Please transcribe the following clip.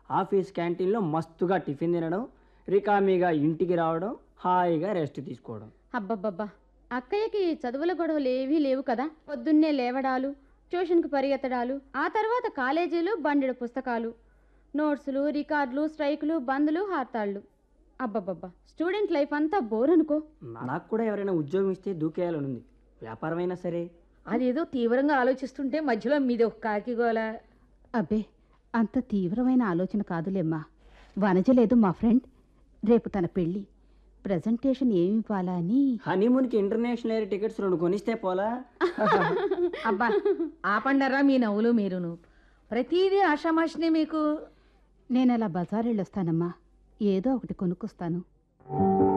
office క్యాంటీన్లో మస్తుగా tiffin తినడం రికామీగా ఇంటికి రావడం హాయిగా రెస్ట్ తీసుకోవడం అబ్బబ్బబ్బా అక్కయ్యకి చదువుల గొడవలు ఏవీ లేవు కదా పొద్దున్నే లేవడాలు ట్యూషన్కి పరిగెత్తడాలు ఆ తర్వాత కాలేజీలు బండెడు పుస్తకాలు నోట్సులు రికార్డులు స్ట్రైకులు బందులు హార్తాళ్ళు అబ్బబ్బబ్బా స్టూడెంట్ లైఫ్ అంతా బోర్ అనుకో నాకు కూడా ఎవరైనా ఉద్యోగం ఇస్తే దూకేయాలని ఉంది వ్యాపారమైనా సరే అదేదో తీవ్రంగా ఆలోచిస్తుంటే మధ్యలో మీది ఒక కాకిగోల అబ్బే అంత తీవ్రమైన ఆలోచన కాదులేమ్మా వనజలేదు మా ఫ్రెండ్ రేపు తన పెళ్ళి ప్రజెంటేషన్ ఏమి ఇవ్వాలా అని హనీమూన్కి ఇంటర్నేషనల్ ఎయిర్ టికెట్స్ రెండు కొనిస్తే పోలా అబ్బా ఆపండరా మీ నవ్వులు మీరును ప్రతిదీ ఆషామాషినే మీకు నేను అలా బజార్ వెళ్ళొస్తానమ్మా ఏదో ఒకటి కొనుక్కొస్తాను